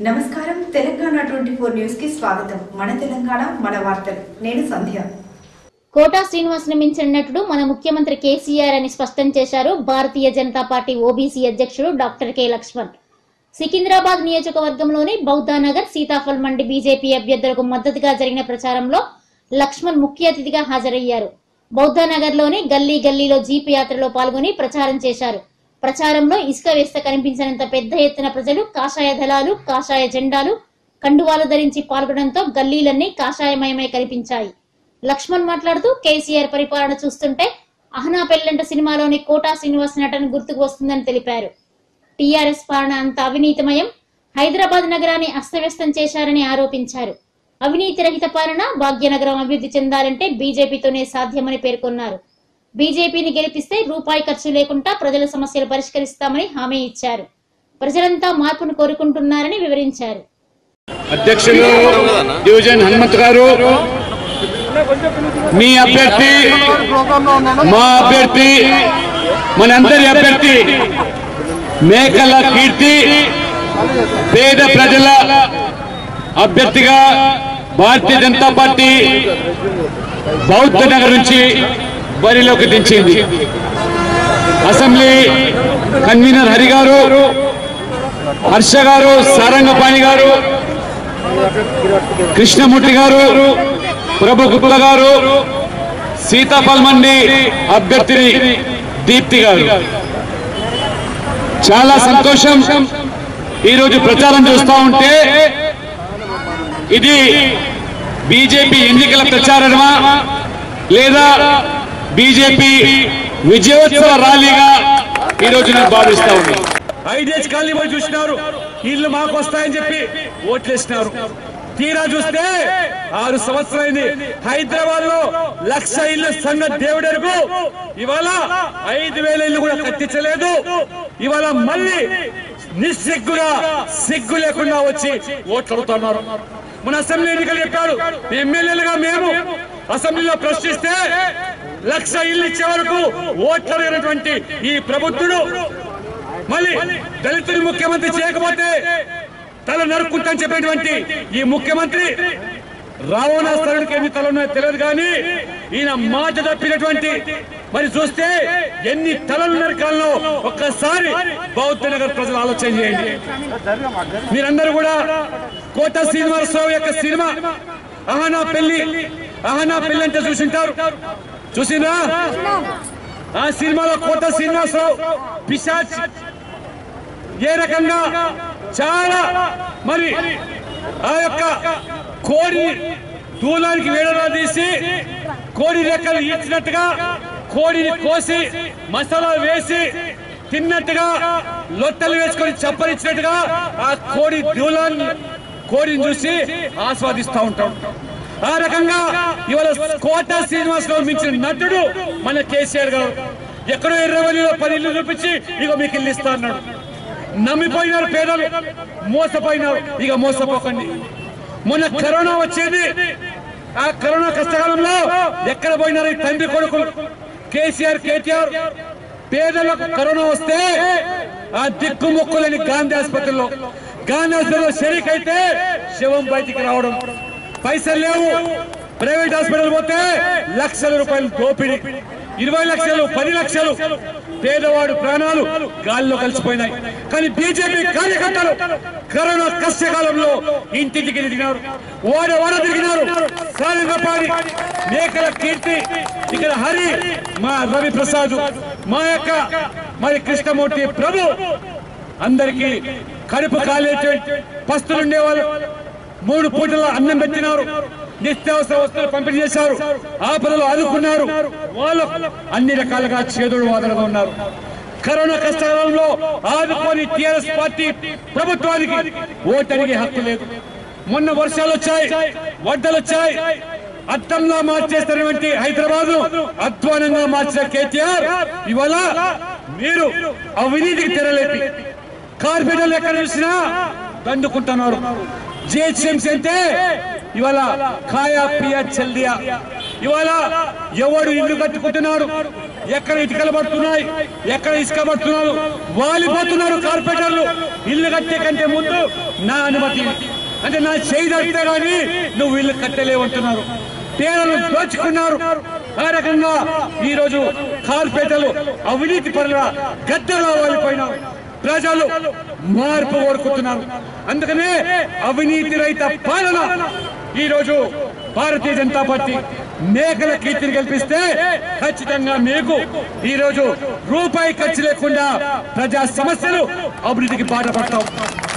నమస్కారం Telangana twenty four news కి స్వాగతం మన తెలంగాణ మన వార్తలు నేను సంధ్య కోటా శ్రీనివాస్ ని మించిన నటుడు మన ముఖ్యమంత్రి కేసీఆర్ అని స్పష్టం చేశారు భారతీయ జనతా పార్టీ ఓబీసీ అధ్యక్షుడు డాక్టర్ కె లక్ష్మణ్ సికింద్రాబాద్ నియోజకవర్గంలోని బౌద్ధానగర్ సీతాఫల్ మండి బీజేపీ అభ్యర్థులకు మద్దతుగా జరిగిన ప్రచారంలో లక్ష్మణ్ ముఖ్య అతిథిగా హాజరయ్యారు బౌద్ధానగర్ లోని గల్లీ గల్లీలో జీప్ యాత్రలో పాల్గొని ప్రచారం చేశారు ప్రచారంలో ఇసుక వేస్తే కనిపించినంత పెద్ద ఎత్తున ప్రజలు కాషాయ దళాలు కాషాయ జెండాలు కండువాలు ధరించి పాల్గొనడంతో గల్లీలన్నీ కాషాయమయమై కనిపించాయి లక్ష్మణ్ మాట్లాడుతూ కేసీఆర్ పరిపాలన చూస్తుంటే అహనా పెళ్ళంట సినిమాలోని కోటా శ్రీనివాస్ నటన గుర్తుకు వస్తుందని తెలిపారు టీఆర్ఎస్ పాలన అంత అవినీతిమయం హైదరాబాద్ నగరాన్ని అస్తవ్యస్తం చేశారని ఆరోపించారు అవినీతి రహిత పాలన భాగ్యనగరం అభివృద్ధి చెందాలంటే బీజేపీతోనే సాధ్యమని పేర్కొన్నారు బీజేపీని గెలిపిస్తే రూపాయి ఖర్చు లేకుండా ప్రజల సమస్యలు పరిష్కరిస్తామని హామీ ఇచ్చారు ప్రజలంతా మార్పును కోరుకుంటున్నారని వివరించారు అధ్యక్షులు డివిజన్ హనుమంత్ గారు మీ అభ్యర్థి మా అభ్యర్థి మనందరి అభ్యర్థి మేకల కీర్తి పేద ప్రజల అభ్యర్థిగా భారతీయ జనతా పార్టీ బౌద్ధ నగర్ నుంచి బరిలోకి దించింది అసెంబ్లీ కన్వీనర్ హరి గారు హర్ష గారు సారంగపాణి గారు కృష్ణమూర్తి గారు ప్రభు గుప్త గారు సీతాఫల్ మండి అభ్యర్థిని దీప్తి గారు చాలా సంతోషం ఈరోజు ప్రచారం చూస్తా ఉంటే ఇది బీజేపీ ఎన్నికల ప్రచారమా లేదా బీజేపీ విజయోత్సవ ర్యాలీగా ఈరోజు నేను భావిస్తా ఉన్నాను ఐదేజ్ కాలనీ పోయి చూసినారు ఇల్లు మాకు వస్తాయని చెప్పి ఓట్లేసినారు తీరా చూస్తే ఆరు సంవత్సరాలైంది హైదరాబాద్ లో లక్ష ఇల్లు సంఘ దేవుడెరుగు ఇవాళ ఐదు వేల ఇల్లు కూడా కట్టించలేదు ఇవాళ మళ్ళీ నిస్సిగ్గుగా సిగ్గు లేకుండా వచ్చి ఓట్లు అడుగుతున్నారు మన అసెంబ్లీ ఎన్నికలు చెప్పారు ఎమ్మెల్యేలుగా మేము అసెంబ్లీలో ప్రశ్నిస్తే లక్ష ఇల్లు ఇచ్చే వరకు ఓట్లు అడిగినటువంటి ఈ ప్రభుత్వుడు మళ్ళీ దళితుని ముఖ్యమంత్రి చేయకపోతే తల నరుక్కుంటని చెప్పేటువంటి ఈ ముఖ్యమంత్రి రావణాస్త్రానికి ఎన్ని తలలు ఉన్నాయో తెలియదు కానీ ఈయన మాట తప్పినటువంటి మరి చూస్తే ఎన్ని తలలు నరకాలను ఒక్కసారి బౌద్ధ నగర్ ప్రజలు ఆలోచన చేయండి మీరందరూ కూడా కోట శ్రీనివాసరావు యొక్క సినిమా అహనా పెళ్లి అహనా పెళ్లి అంటే చూసింటారు చూసిందా ఆ సినిమాలో కోట శ్రీనివాసరావు పిశాచ్ ఏ రకంగా చాలా మరి ఆ యొక్క కోడి దూలానికి వేడలా తీసి కోడి రెక్కలు ఈడ్చినట్టుగా కోడిని కోసి మసాలా వేసి తిన్నట్టుగా లొట్టలు వేసుకొని చప్పరించినట్టుగా ఆ కోడి దూలాన్ని కోడిని చూసి ఆస్వాదిస్తూ ఉంటాం ఆ రకంగా ఇవాళ కోట శ్రీనివాసరావు మించిన నటుడు మన కేసీఆర్ గారు ఎక్కడో ఎర్రవల్లిలో పది ఇల్లు చూపించి ఇక మీకు ఇల్లు ఇస్తా అన్నాడు నమ్మిపోయినారు పేదలు మోసపోయినారు ఇక మోసపోకండి మొన్న కరోనా వచ్చేది ఆ కరోనా కష్టకాలంలో ఎక్కడ పోయినారు ఈ తండ్రి కొడుకులు కేసీఆర్ కేటీఆర్ పేదలకు కరోనా వస్తే ఆ దిక్కు మొక్కులని గాంధీ ఆసుపత్రిలో గాంధీ ఆసుపత్రిలో షరీక్ అయితే శవం బయటికి రావడం పైసలు లేవు ప్రైవేట్ హాస్పిటల్ పోతే లక్షల రూపాయలు దోపిడీ ఇరవై లక్షలు పది లక్షలు పేదవాడు ప్రాణాలు గాల్లో కలిసిపోయినాయి కానీ బీజేపీ కార్యకర్తలు కరోనా కష్టకాలంలో ఇంటింటికి తిరిగినారు వాడ వాడ తిరిగినారు సారంగపాడి మేకల కీర్తి ఇక్కడ హరి మా రవి ప్రసాద్ మా యొక్క మరి కృష్ణమూర్తి ప్రభు అందరికీ కడుపు కాలేటువంటి పస్తులు ఉండేవాళ్ళు మూడు పూటల అన్నం పెట్టినారు నిత్యావసర వస్తువులు పంపిణీ చేశారు ఆపదలు ఆదుకున్నారు వాళ్ళు అన్ని రకాలుగా చేదుడు వాదనగా ఉన్నారు కరోనా కష్టకాలంలో ఆదుకొని టిఆర్ఎస్ పార్టీ ప్రభుత్వానికి ఓటరిగే హక్కు లేదు మొన్న వర్షాలు వచ్చాయి వడ్డలు వచ్చాయి అద్దంలా మార్చేస్తున్నటువంటి హైదరాబాద్ అధ్వానంగా మార్చిన కేటీఆర్ ఇవాళ మీరు అవినీతికి తెరలేపి కార్పొరేటర్లు ఎక్కడ చూసినా దండుకుంటున్నారు జిహెచ్ఎంసీ అంటే ఇవాళ ఖాయా పియా చల్దియా ఇవాళ ఎవడు ఇల్లు కట్టుకుంటున్నాడు ఎక్కడ ఇటుకలు పడుతున్నాయి ఎక్కడ ఇసుక పడుతున్నారు వాలిపోతున్నారు కార్పొరేటర్లు ఇల్లు కట్టే కంటే ముందు నా అనుమతి అంటే నా చేయి తడితే కానీ నువ్వు వీళ్ళు కట్టలేవంటున్నారు పేదలను దోచుకున్నారు ఆ రకంగా ఈ రోజు కార్పొరేటర్లు అవినీతి పరుల గద్దెలా వాలిపోయినారు ప్రజలు మార్పు కోరుకుంటున్నారు అందుకనే అవినీతి రహిత పాలన ఈ రోజు భారతీయ జనతా పార్టీ మేకల కీర్తిని కల్పిస్తే ఖచ్చితంగా మీకు ఈ రోజు రూపాయి ఖర్చు లేకుండా ప్రజా సమస్యలు అభివృద్ధికి బాధపడతాం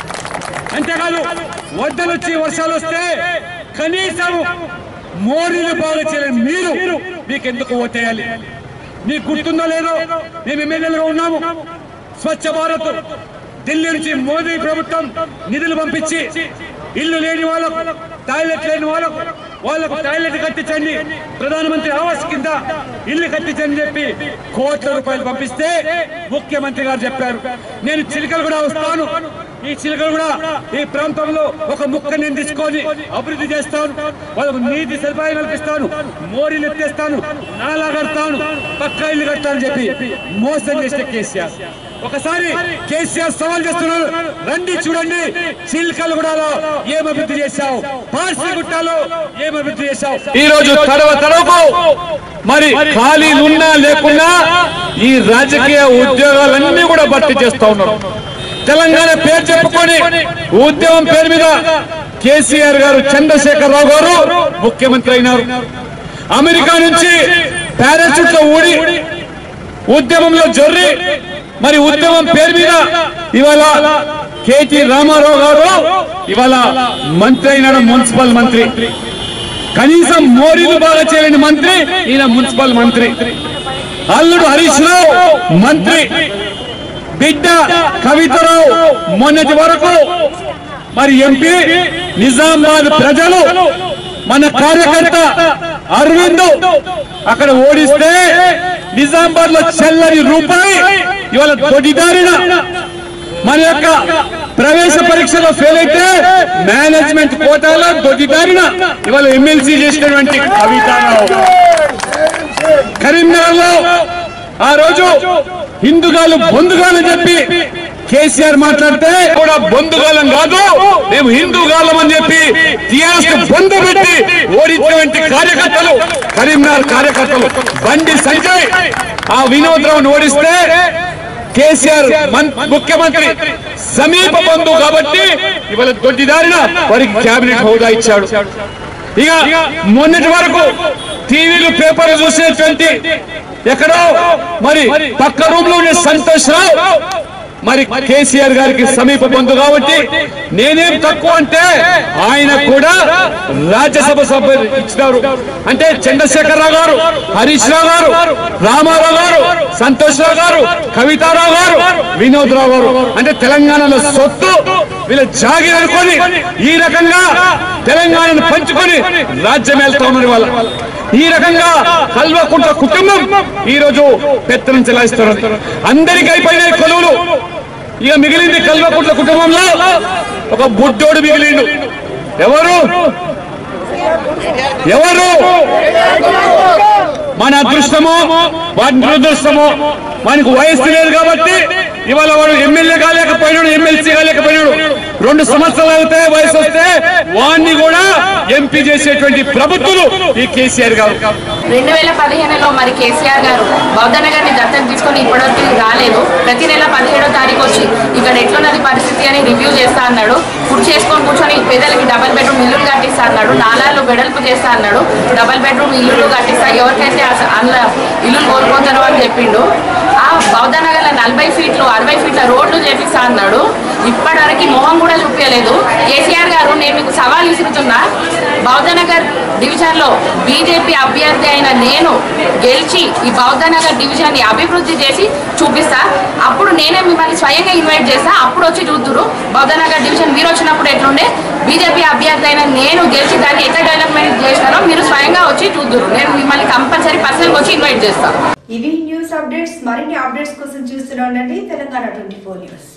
అంతేకాదు వద్దలొచ్చి వర్షాలు వస్తే కనీసం మోరీలు బాగా చేయలేని మీరు మీకెందుకు ఓటేయాలి మీకు గుర్తుందో లేదో మేము ఎమ్మెల్యేలుగా ఉన్నాము స్వచ్ఛ భారత్ ఢిల్లీ నుంచి మోదీ ప్రభుత్వం నిధులు పంపించి ఇల్లు లేని వాళ్ళకు టాయిలెట్ లేని వాళ్ళకు వాళ్ళకు టాయిలెట్ కట్టించండి ప్రధానమంత్రి ఆవాస్ కింద ఇల్లు కట్టించండి చెప్పి కోట్ల రూపాయలు పంపిస్తే ముఖ్యమంత్రి గారు చెప్పారు నేను చిలుకలు కూడా వస్తాను ఈ చిలుకలు కూడా ఈ ప్రాంతంలో ఒక ముక్క నేను తీసుకొని అభివృద్ధి చేస్తాను వాళ్ళకు నీటి సదుపాయం కల్పిస్తాను మోరీలు ఎత్తేస్తాను నాలా కడతాను పక్క ఇల్లు కడతాను చెప్పి మోసం చేసిన కేసీఆర్ ఒకసారి కేసీఆర్ సవాల్ చేస్తున్నారు రండి చూడండి చిల్కలు కూడా ఏం అభివృద్ధి చేశావు పార్సిగుట్టాలో ఏం అభివృద్ధి చేశావు ఈ రోజు తడవ తడవకు మరి ఖాళీలు ఉన్నా లేకున్నా ఈ రాజకీయ ఉద్యోగాలన్నీ కూడా భర్తీ చేస్తా ఉన్నారు తెలంగాణ పేరు చెప్పుకొని ఉద్యమం పేరు మీద కేసీఆర్ గారు చంద్రశేఖర్ రావు గారు ముఖ్యమంత్రి అయినారు అమెరికా నుంచి పారాచూట్ లో ఊడి ఉద్యమంలో జొర్రి మరి ఉద్యమం పేరు మీద ఇవాళ కేటీ రామారావు గారు ఇవాళ మంత్రి అయినాడు మున్సిపల్ మంత్రి కనీసం మోరీలు బాగా చేయలేని మంత్రి ఈయన మున్సిపల్ మంత్రి అల్లుడు హరీష్ రావు మంత్రి బిడ్డ కవితరావు మొన్నటి వరకు మరి ఎంపీ నిజామాబాద్ ప్రజలు మన కార్యకర్త అరవింద్ అక్కడ ఓడిస్తే నిజామాబాద్ లో చెల్లని రూపాయి ఇవాళ దొడిదారిన మన యొక్క ప్రవేశ పరీక్షలో ఫెయిల్ అయితే మేనేజ్మెంట్ కోటాలో దొడిదారిన ఇవాళ ఎమ్మెల్సీ చేసినటువంటి కవితారావు కరీంనగర్ లో ఆ రోజు హిందుగాలు బొందుగాలు చెప్పి కేసీఆర్ మాట్లాడితే కూడా బొందుగాలం కాదు మేము హిందూగాలం అని చెప్పి టీఆర్ఎస్ బొందు పెట్టి ఓడించినటువంటి కార్యకర్తలు కరీంనగర్ కార్యకర్తలు బండి సంజయ్ ఆ వినోద్రావుని ఓడిస్తే కేసీఆర్ మన్- ముఖ్యమంత్రి సమీప బంధువు కాబట్టి ఇవాళ దొడ్డిదారిన వారికి కేబినెట్ హోదా ఇచ్చాడు ఇక మొన్నటి వరకు టీవీలు పేపర్లు చూసేటువంటి ఎక్కడో మరి పక్క రూమ్ లో ఉండే సంతోష్ రావు మరి కేసీఆర్ గారికి సమీప బంధు కాబట్టి నేనేం తక్కువ అంటే ఆయన కూడా రాజ్యసభ సభ ఇచ్చినారు అంటే చంద్రశేఖరరావు గారు హరీష్ రావు గారు రామారావు గారు సంతోష్ రావు గారు కవితారావు గారు వినోద్ రావు గారు అంటే తెలంగాణలో సొత్తు వీళ్ళ జాగిర్ అనుకొని ఈ రకంగా తెలంగాణను పంచుకొని రాజ్యం వెళ్తా ఉన్నారు వాళ్ళ ఈ రకంగా కల్వకుంట్ల కుటుంబం ఈ రోజు పెత్తనం చెలాయిస్తున్నారు అందరికీ అయిపోయినాయి కొలువులు ఇక మిగిలింది కల్వకుంట్ల కుటుంబంలో ఒక బుడ్డోడు మిగిలిండు ఎవరు ఎవరు మన అదృష్టమో వాటి దురదృష్టమో మనకు వయస్సు లేదు కాబట్టి ఇవాళ వాడు ఎమ్మెల్యే కాలేకపోయినాడు ఎమ్మెల్సీ కాలేకపోయినాడు రెండు సంవత్సరాలు అవుతే వయసు వస్తే వాడిని కూడా ఎంపీ చేసేటువంటి ప్రభుత్వం ఈ కేసీఆర్ గారు రెండు వేల పదిహేనులో మరి కేసీఆర్ గారు బౌద్ధనగర్ని దత్తత తీసుకొని ఇప్పటివరకు రాలేదు ప్రతి నెల పదిహేడో తారీఖు వచ్చి ఇక్కడ ఎట్లున్నది పరిస్థితి అని రివ్యూ చేస్తా అన్నాడు ఫుడ్ చేసుకొని కూర్చొని పేదలకి డబల్ బెడ్రూమ్ ఇల్లులు కట్టిస్తా అన్నాడు నాలాలు వెడల్పు చేస్తా అన్నాడు డబల్ బెడ్రూమ్ ఇల్లులు కట్టిస్తా ఎవరికైతే అస- అందులో ఇల్లులు కోల్పోతారో అని చెప్పిండు ఆ బౌద్ధనగర్లో నలభై ఫీట్లు అరవై ఫీట్ల రోడ్లు చేపిస్తా అన్నాడు ఇప్పటివరకు మొహం కూడా చూపించలేదు కేసీఆర్ గారు నేను మీకు సవాల్ విసురుతున్నా బౌద్ధనగర్ డివిజన్ లో బీజేపీ అభ్యర్థి అయిన నేను గెలిచి ఈ బౌద్ధనగర్ డివిజన్ ని అభివృద్ధి చేసి చూపిస్తా అప్పుడు నేనే మిమ్మల్ని స్వయంగా ఇన్వైట్ చేస్తా అప్పుడు వచ్చి చూద్దురు బౌద్ధనగర్ డివిజన్ మీరు వచ్చినప్పుడు ఎట్లుండే బీజేపీ అభ్యర్థి అయిన నేను గెలిచి దాన్ని ఎట్లా డెవలప్మెంట్ చేస్తానో మీరు స్వయంగా వచ్చి చూద్దురు నేను మిమ్మల్ని కంపల్సరీ పర్సనల్గా వచ్చి ఇన్వైట్ చేస్తాను ఇవి న్యూస్ అప్డేట్స్ మరిన్ని అప్డేట్స్ కోసం చూస్తూనే ఉండండి తెలంగాణ ట్వంటీ ఫోర్ న్యూస్